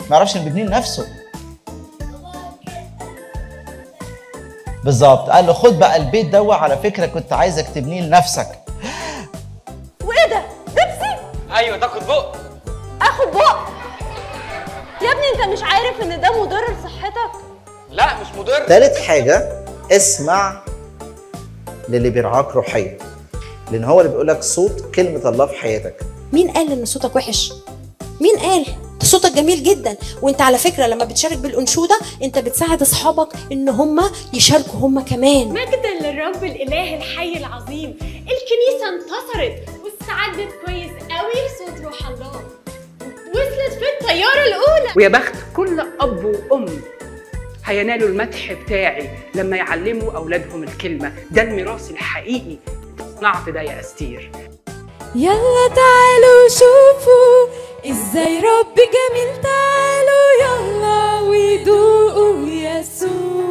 ما يعرفش انه بيبنيه لنفسه بالظبط قال له خد بقى البيت دوا على فكره كنت عايزك تبنيه لنفسك وايه ده بيبسي ايوه تاخد بق اخد بق يا ابني انت مش عارف ان ده مضر لصحتك لا مش مضر تالت حاجه اسمع للي بيرعاك روحيا لان هو اللي بيقول لك صوت كلمه الله في حياتك مين قال ان صوتك وحش مين قال ده صوتك جميل جدا وانت على فكره لما بتشارك بالانشوده انت بتساعد اصحابك ان هم يشاركوا هم كمان مجدا للرب الاله الحي العظيم الكنيسه انتصرت واستعدت كويس قوي لصوت روح الله وصلت في الطياره الاولى ويا بخت كل اب وام هينالوا المدح بتاعي لما يعلموا اولادهم الكلمه ده الميراث الحقيقي صنعت ده يا استير يلا تعالوا شوفوا ازاي رب جميل تعالوا يلا ويدوقوا يسوع